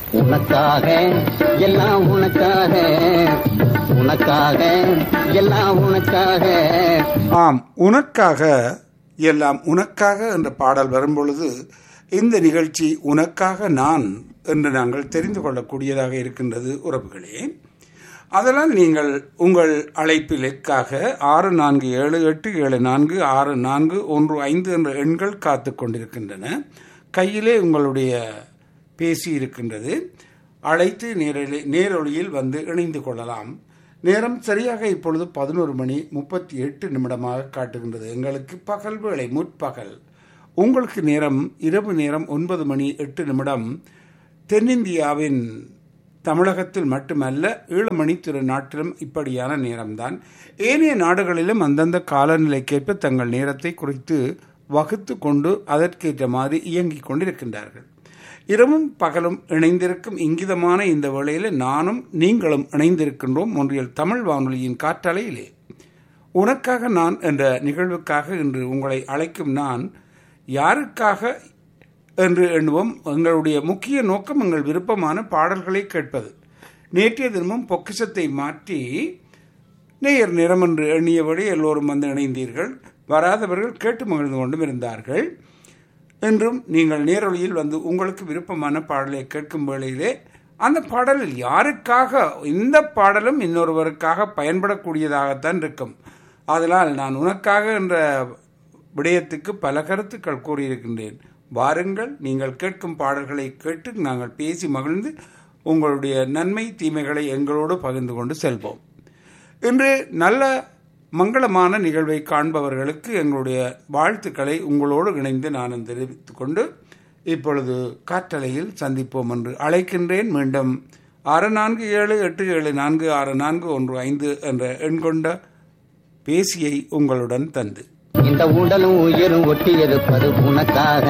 உனக்காக எல்லாம் உனக்காக உனக்காக எல்லாம் உனக்காக ஆம் உனக்காக எல்லாம் உனக்காக என்ற பாடல் வரும்பொழுது இந்த நிகழ்ச்சி உனக்காக நான் என்று நாங்கள் தெரிந்து கொள்ளக்கூடியதாக இருக்கின்றது உறவுகளே அதனால் நீங்கள் உங்கள் அழைப்பிற்காக ஆறு நான்கு ஏழு எட்டு ஏழு நான்கு ஆறு நான்கு ஒன்று ஐந்து என்ற எண்கள் காத்து கொண்டிருக்கின்றன கையிலே உங்களுடைய பேசி இருக்கின்றது அழைத்து நேரில் நேரொலியில் வந்து இணைந்து கொள்ளலாம் நேரம் சரியாக இப்பொழுது பதினோரு மணி முப்பத்தி எட்டு நிமிடமாக காட்டுகின்றது எங்களுக்கு பகல் வேளை முற்பகல் உங்களுக்கு நேரம் இரவு நேரம் ஒன்பது மணி எட்டு நிமிடம் தென்னிந்தியாவின் தமிழகத்தில் மட்டுமல்ல ஈழமணி திரு நாட்டிலும் இப்படியான நேரம்தான் ஏனைய நாடுகளிலும் அந்தந்த காலநிலைக்கேற்ப தங்கள் நேரத்தை குறித்து வகுத்து கொண்டு அதற்கேற்ற மாதிரி இயங்கிக் கொண்டிருக்கின்றார்கள் இரவும் பகலும் இணைந்திருக்கும் இங்கிதமான இந்த வேளையில் நானும் நீங்களும் இணைந்திருக்கின்றோம் ஒன்றியல் தமிழ் வானொலியின் காற்றலையிலே உனக்காக நான் என்ற நிகழ்வுக்காக இன்று உங்களை அழைக்கும் நான் யாருக்காக என்று எண்ணுவோம் எங்களுடைய முக்கிய நோக்கம் எங்கள் விருப்பமான பாடல்களை கேட்பது நேற்றைய தினமும் பொக்கிஷத்தை மாற்றி நேயர் நிறம் என்று எண்ணியபடி எல்லோரும் வந்து இணைந்தீர்கள் வராதவர்கள் கேட்டு மகிழ்ந்து கொண்டும் இருந்தார்கள் என்றும் நீங்கள் நேரொலியில் வந்து உங்களுக்கு விருப்பமான பாடலை கேட்கும் வேளையிலே அந்த பாடலில் யாருக்காக இந்த பாடலும் இன்னொருவருக்காக பயன்படக்கூடியதாகத்தான் இருக்கும் அதனால் நான் உனக்காக என்ற விடயத்துக்கு பல கருத்துக்கள் கூறியிருக்கின்றேன் வாருங்கள் நீங்கள் கேட்கும் பாடல்களை கேட்டு நாங்கள் பேசி மகிழ்ந்து உங்களுடைய நன்மை தீமைகளை எங்களோடு பகிர்ந்து கொண்டு செல்வோம் இன்று நல்ல மங்களமான நிகழ்வை காண்பவர்களுக்கு எங்களுடைய வாழ்த்துக்களை உங்களோடு இணைந்து நான் தெரிவித்துக் கொண்டு இப்பொழுது காற்றலையில் சந்திப்போம் என்று அழைக்கின்றேன் மீண்டும் ஆறு நான்கு ஏழு எட்டு ஏழு நான்கு ஆறு நான்கு ஒன்று ஐந்து என்ற எண் கொண்ட பேசியை உங்களுடன் தந்து இந்த உடலும் உயிரும் ஒட்டி இருப்பது உனக்காக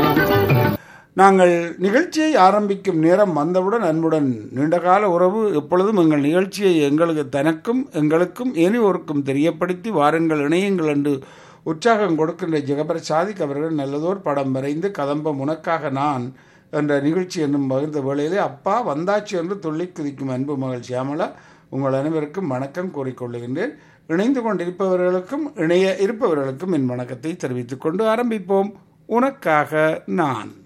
நாங்கள் நிகழ்ச்சியை ஆரம்பிக்கும் நேரம் வந்தவுடன் அன்புடன் நீண்டகால உறவு எப்பொழுதும் எங்கள் நிகழ்ச்சியை எங்களுக்கு தனக்கும் எங்களுக்கும் இனியோருக்கும் தெரியப்படுத்தி வாருங்கள் இணையுங்கள் என்று உற்சாகம் கொடுக்கின்ற ஜெகபர சாதிக் அவர்கள் நல்லதோர் படம் வரைந்து கதம்பம் உனக்காக நான் என்ற நிகழ்ச்சி என்னும் பகிர்ந்த வேளையிலே அப்பா வந்தாச்சு என்று துள்ளி குதிக்கும் அன்பு மகள் சியாமலா உங்கள் அனைவருக்கும் வணக்கம் கூறிக்கொள்ளுகின்றேன் இணைந்து கொண்டிருப்பவர்களுக்கும் இணைய இருப்பவர்களுக்கும் என் வணக்கத்தை தெரிவித்துக் கொண்டு ஆரம்பிப்போம் உனக்காக நான்